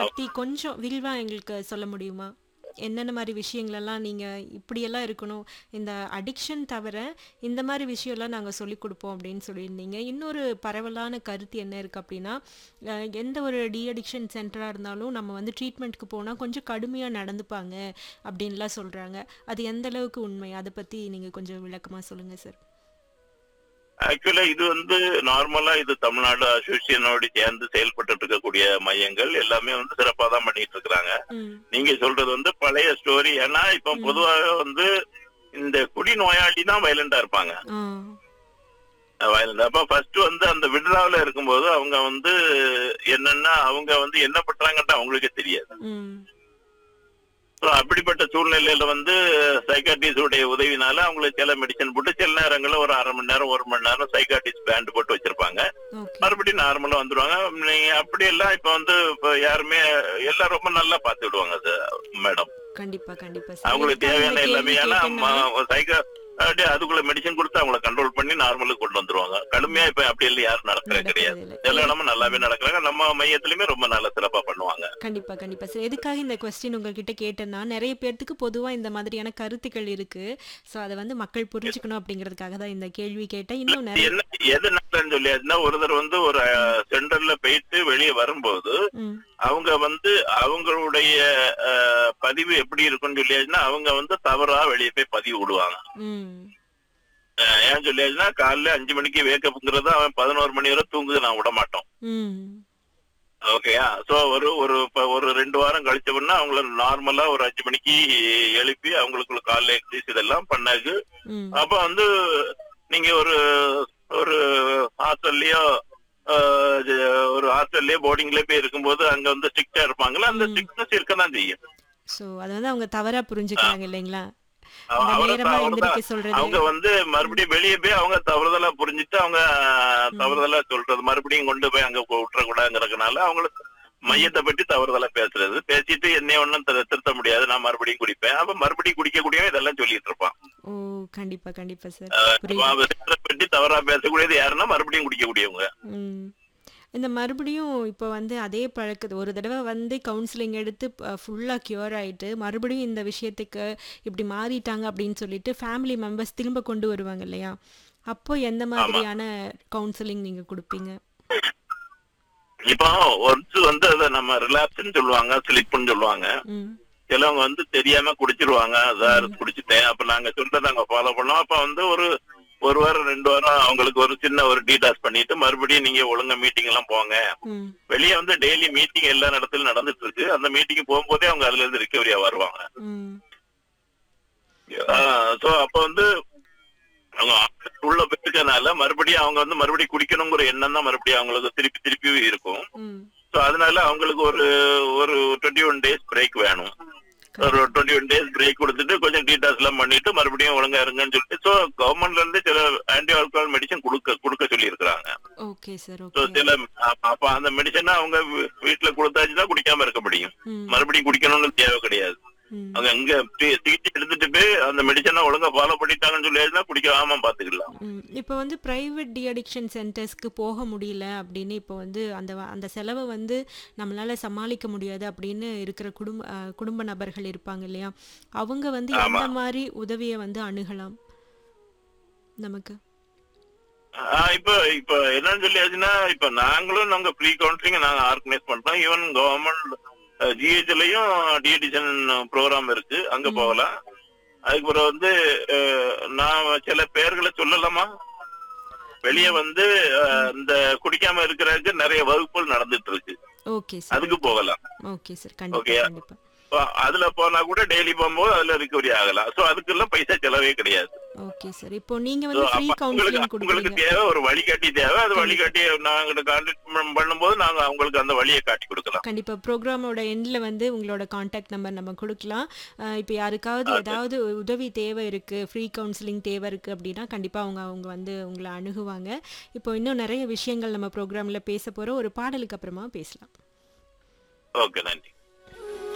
பத்தி கொஞ்சம் விரிவா எங்களுக்கு சொல்ல முடியுமா? என்னென்ன மாரி விஷயங்களெல்லாம் நீங்க இப்படியெல்லாம் இருக்கணும். இந்த அடிக்ஷன் தவிர இந்த மாரி விஷயம்லாம் நாங்க சொல்லிக் குடுப்போம் அப்படின்னு சொல்லியிருந்தீங்க. இன்னொரு பரவலான கருத்து என்ன இருக்கு அப்படின்னா, அ எந்த ஒரு டி அடிக்ஷன் சென்டரா இருந்தாலும் நம்ம வந்து ட்ரீட்மெண்ட்க்கு போனா கொஞ்சம் கடுமையா நடந்துப்பாங்க அப்படின்லாம் சொல்றாங்க. அது எந்த அளவுக்கு உண்மை? அத பத்தி நீங்க கொஞ்சம் விளக்கமா சொல்லுங்க சார். ஆக்சுவலா இது வந்து நார்மலா இது தமிழ்நாடு அசோசியேஷனோடு சேர்ந்து செயல்பட்டு இருக்கக்கூடிய மையங்கள் எல்லாமே வந்து சிறப்பா தான் பண்ணிட்டு இருக்கிறாங்க. ம். நீங்க சொல்றது வந்து பழைய ஸ்டோரி. ஏன்னா இப்ப ம். பொதுவாக வந்து இந்த குடி நோயாளி தான் வயலண்டா இருப்பாங்க. ஆ. வயலண்ட் அப்ப ஃபர்ஸ்ட் வந்து அந்த விட்ராவில் இருக்கும்போது அவங்க வந்து என்னன்னா அவங்க வந்து என்ன பண்றாங்கன்ட்டு அவங்களுக்கே தெரியாது. ம். So, அப்படிப்பட்ட சூழ்நிலையில வந்து சைக்காட்டிஸ்ட் உடைய உதவினால அவங்களுக்கு சில மெடிசன் போட்டு சில நேரங்கள்ல ஒரு அரை மணி நேரம் ஒரு மணி நேரம் சைக்காட்டிஸ்ட் பேண்ட் போட்டு வச்சிருப்பாங்க ஓகே. மறுபடியும் நார்மலா வந்துருவாங்க நீங்க அப்படி எல்லாம் இப்ப வந்து இப்ப யாருமே எல்லாம் ரொம்ப நல்லா பாத்து விடுவாங்க மேடம் கண்டிப்பா, கண்டிப்பா சார். அவங்களுக்கு எதுக்காக இந்த தேவையான எல்லாமே கேள்வி ஏன்னா கேட்டேன்னா சைக்கா அப்படியே அதுக்குள்ள மெடிசன் கொடுத்து அவங்கள கண்ட்ரோல் பண்ணி நார்மலுக்கு கொண்டு வந்துருவாங்க கடுமையா இப்ப அப்படி எல்லாம் யாரும் நடக்கிறது கிடையாது நடக்கிறதில்ல. எல்லா இடமும் நல்லாவே நடக்கிறாங்க நம்ம மையத்திலுமே ரொம்ப நல்ல சிறப்பா பண்ணுவாங்க கண்டிப்பா, கண்டிப்பா சார். எதுக்காக இந்த கொஸ்டின் உங்ககிட்ட கேட்டேன்னா, நெறைய பேத்துக்கு பொதுவா இந்த மாதிரியான கருத்துக்கள் இருக்கு. ஸோ அத வந்து மக்கள் புரிஞ்சுக்கணும் அப்படிங்கிறதுக்காக தான் இந்த கேள்வி கேட்டேன். இன்னும் நெறைய என்ன எதுனாலன்னு சொல்லியாச்சுன்னா ஒருத்தர் வந்து ஒரு சென்டர்ல போயிட்டு வெளியே வரும்போது ம். அவங்க வந்து அவங்களுடைய அஹ், பதிவு எப்படி இருக்கும்னு சொல்லியாச்சுன்னா அவங்க வந்து தவறா வெளியே போய் பதிவு விடுவாங்க ம். அஹ், ஏன் சொல்லியாச்சுன்னா காலைல அஞ்சு மணிக்கு வேக்கப்புங்கிறது அவன் பதினோரு மணி வரை தூங்குது நான் விட மாட்டோம் ம். ஓகேயா சோ ஒரு ஒரு இப்ப ஒரு ரெண்டு வாரம் கழிச்சோம்னா அவங்கள நார்மலா ஒரு அஞ்சு மணிக்கு எழுப்பி அவங்களுக்குள்ள காலைல எக்ஸசைஸ் இதெல்லாம் பண்ணாது ம். அப்ப வந்து நீங்க ஒரு ஒரு ஹாஸ்டல்லயோ ஒரு ஹாஸ்டல்லயோ போர்டிங்லயே போய் இருக்கும்போது அங்க வந்து ஸ்ட்ரிக்டா இருப்பாங்களா அந்த ம். ஸ்ட்ரிக்ட்னஸ் இருக்கதான் செய்யும் ஸோ அத வந்து அவங்க தவறா புரிஞ்சுக்கிறாங்க இல்லைங்களா? அவ- இந்த அவரை நேரமா அவர்தான் எந்திரிக்க சொல்றது. அவங்க வந்து மறுபடியும் வெளியே போய் அவங்க தவறுதலா புரிஞ்சுட்டு அவங்க தவறுதலா சொல்றது மறுபடியும் கொண்டு போய் அங்க விட்டுறக்கூடாதுங்கிறதுனால அவங்களுக்கு மையத்தை பற்றி தவறுதலா பேசுறது பேசிட்டு என்னைய ஒண்ணும் திரு- திருத்த முடியாது நான் மறுபடியும் குடிப்பேன் அப்ப மறுபடியும் குடிக்கக்கூடியவன் இதெல்லாம் சொல்லிட்டு இருப்பான் ஓ! கண்டிப்பா, கண்டிப்பா சார். அவன் புரியுது. விஷயத்தை பற்றி தவறா பேசக்கூடியது யாருன்னா மறுபடியும் குடிக்கக்கூடியவங்க ம். இந்த மறுபடியும் இப்போ வந்து அதே பழக்கத்து ஒரு தடவை வந்து கவுன்சிலிங் எடுத்து ஃபுல்லா கியூர் ஆயிட்டு, மறுபடியும் இந்த விஷயத்துக்கு இப்படி மாறிட்டாங்க அப்படின்னு சொல்லிட்டு ஃபேமிலி மெம்பர்ஸ் திரும்ப கொண்டு வருவாங்க இல்லையா? அப்போ எந்த மாதிரியான கவுன்சிலிங் நீங்க குடுப்பீங்க? இப்போ ஒன்ஸ் வந்து அதை நம்ம ரிலாக்ஸ்ன்னு சொல்லுவாங்க ஸ்லிப்னு சொல்லுவாங்க ம். சிலவங்க வந்து தெரியாம குடிச்சிருவாங்க சார் குடிச்சிட்டேன் அப்ப நாங்க சொல்றதை அங்க ஃபாலோ பண்ணோம் அப்ப வந்து ஒரு ஒரு வாரம் ரெண்டு வாரம் அவங்களுக்கு ஒரு சின்ன ஒரு டீடாஸ் பண்ணிட்டு மறுபடியும் நீங்க ஒழுங்கா மீட்டிங் எல்லாம் போங்க ம். வெளியே வந்து டெய்லி மீட்டிங் எல்லா இடத்துலயும் நடந்துட்டு இருக்கு அந்த மீட்டிங் போகும்போதே அவங்க அதுல இருந்து ரிகவரியா வருவாங்க ம். சோ அப்ப வந்து அவங்க உள்ள போயிருக்கனால மறுபடியும் அவங்க வந்து மறுபடியும் குடிக்கணுங்கிற எண்ணம் தான் மறுபடியும் அவங்களுக்கு திருப்பி திருப்பி இருக்கும் ம். சோ அதனால அவங்களுக்கு ஒரு ஒரு டுவெண்ட்டி ஒன் டேஸ் பிரேக் வேணும் ஒரு டுவெண்ட்டி ஒன் டேஸ் பிரேக் கொடுத்துட்டு கொஞ்சம் டீடாஸ் எல்லாம் பண்ணிட்டு மறுபடியும் ஒழுங்கா இருங்கன்னு சொல்லிட்டு சோ கவர்மெண்ட்ல இருந்து சில ஆன்டி ஆல்கஹால் மெடிசன் கொடுக்க கொடுக்க சொல்லி இருக்கிறாங்க ஓகே சார். So okay. சில அப்ப அப்ப அந்த மெடிசனை அவங்க வீ- வீட்டுல கொடுத்தாச்சுதான் குடிக்காம இருக்க முடியும் ம். மறுபடியும் குடிக்கணும்னு தேவை கிடையாது ம். அவங்க இங்க சி- சிகிச்சை எடுத்துட்டு போய் அந்த மெடிசனை ஒழுங்கா ஃபாலோ பண்ணிட்டாங்கன்னு சொல்லியாச்சுன்னா குடிக்காம பாத்துக்கலாம் ம். இப்போ வந்து பிரைவேட் டி அடிக்ஷன் சென்டர்ஸ்க்கு போக முடியல அப்படின்னு இப்போ வந்து அந்த வ- அந்த செலவை வந்து நம்மளால சமாளிக்க முடியாது அப்படின்னு இருக்கிற குடும்ப அ, குடும்ப நபர்கள் இருப்பாங்க இல்லையா? அவங்க வந்து ஆமா. எந்த மாதிரி உதவியை வந்து அணுகலாம்? நமக்கு. ஆஹ் இப்ப இப்ப என்னன்னு சொல்லியாச்சுன்னா இப்ப நாங்களும் நாங்க ப்ரீ கவுன்சிலிங் நாங்க ஆர்கனைஸ் பண்றோம் ஈவன் கவர்மெண்ட் ஜிஹெச்லயும் டிஎடிஷன் ப்ரோக்ராம் இருக்கு அங்க ம். போகலாம் அதுக்கப்புறம் வந்து அஹ், நான் சில பேர்களை சொல்லலாமா வெளியே வந்து அஹ், இந்த குடிக்காம இருக்கிறதுக்கு நிறைய வகுப்புகள் நடந்துட்டு இருக்கு ஓகே சார். அதுக்கு போகலாம் ஓகே சார். கண்டிப்பா, ஓகேயா? கண்டிப்பா. So, அதுல போனா கூட டெய்லி போகும்போது அதுல ரிகவரி ஆகலாம் சோ அதுக்கெல்லாம் பைசா செலவே கிடையாது ஓகே சார். இப்போ நீங்க So, வந்து ஃப்ரீ அப்ப உங்களுக்கு கவுன்சிலிங் உங்களுக்கு கொடுக்குறீங்க. தேவை ஒரு வழிகாட்டி தேவை அது வழிகாட்டி நாங்க கான்டாக்ட் பண்ணும்போது நாங்க அவங்களுக்கு அந்த வழியை காட்டி கொடுக்கலாம் கண்டிப்பா ப்ரோக்ராமோட எண்ட்ல வந்து உங்களோட காண்டாக்ட் நம்பர் நம்ம கொடுக்கலாம் அஹ் இப்போ யாருக்காவது ஏதாவது உதவி தேவை இருக்கு ஃப்ரீ கவுன்சிலிங் தேவை இருக்கு அப்படின்னா கண்டிப்பா அவங்க அவங்க வந்து உங்களை அணுகுவாங்க இப்போ இன்னும் நிறைய விஷயங்கள் நம்ம ப்ரோக்ராம்ல பேச போறோம் ஒரு பாடலுக்கு அப்புறமா பேசலாம் ஓகே நன்றி